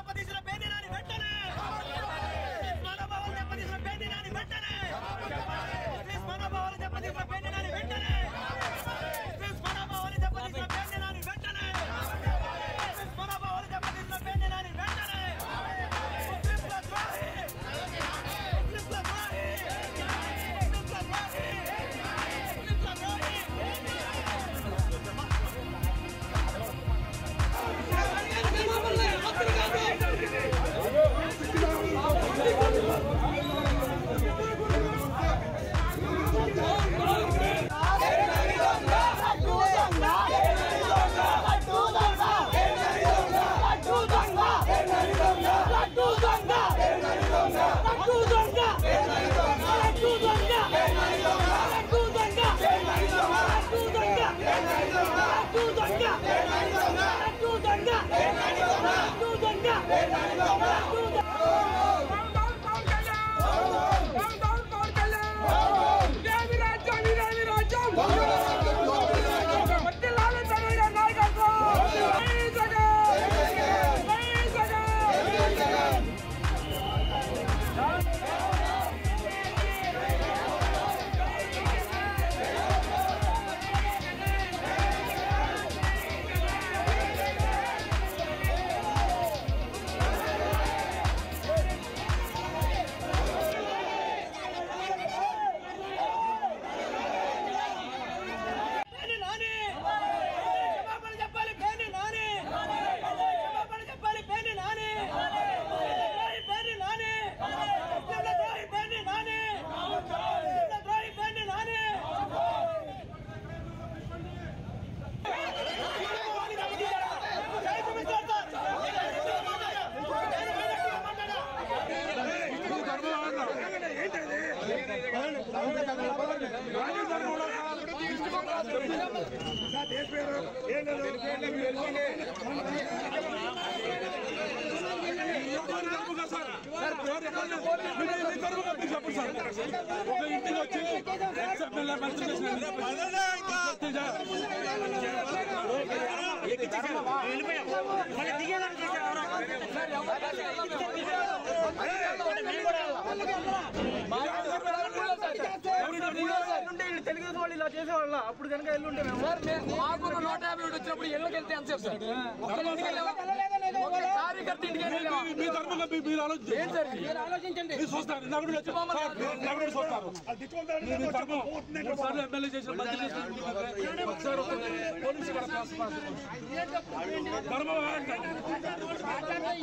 దెబ్బతీసిన పేర్ని నాని వెంటనే ముస్లిం మనోభావాలు దెబ్బతీసిన పేర్ని నాని వెంటనే ముస్లిం మనోభావాలు దెబ్బతీసిన పేర్ని నాని వెంటనే ముస్లిం మనోభావాలు దెబ్బతీసిన పేర్ని నాని వెంటనే ముస్లిం మనోభావాలు దెబ్బతీసిన పేర్ని నాని వెంటనే ముస్లింల ద్రోహి ముస్లింల ద్రోహి ముస్లింల ద్రోహి ముస్లింల ద్రోహి పేని నాని క్షమాపణ చెప్పాలి పేని నాని క్షమాపణ చెప్పాలి పేని నాని ద్రోహి పేని నాని ముస్లింల ద్రోహి పేని నాని ముస్లింల ద్రోహి పేని నాని ఒక ఇంటికి వచ్చి ఎక్సెప్ట్ మంచి తెలుగుదేశం వాళ్ళు ఇలా చేసేవాళ్ళ అప్పుడు కనుక ఎల్లుంటే మేము మాకు నూట యాభై ఒకటి వచ్చినప్పుడు ఇళ్ళకి వెళ్తే ఎంత సేపు సార్ ఒక్క ఇంటికి వెళ్ళావా? ఒక్క కార్యకర్త ఇంటికి వెళ్ళావా? మీ తరఫున మీ- మీరు ఆలోచించండి ఏం సార్ ఇది? మీరు చూస్తారు ఇందాక నుండి వచ్చి- సార్, ఇందాక నుండి చూస్తారు మీ- మీ తరఫున మూడు సార్లు ఎమ్మెల్యే చేసిన మంత్రి చేసిన ఒకసారి ఒక పోలీసు కూడా పాస్ పాస్ ధర్మం అంటే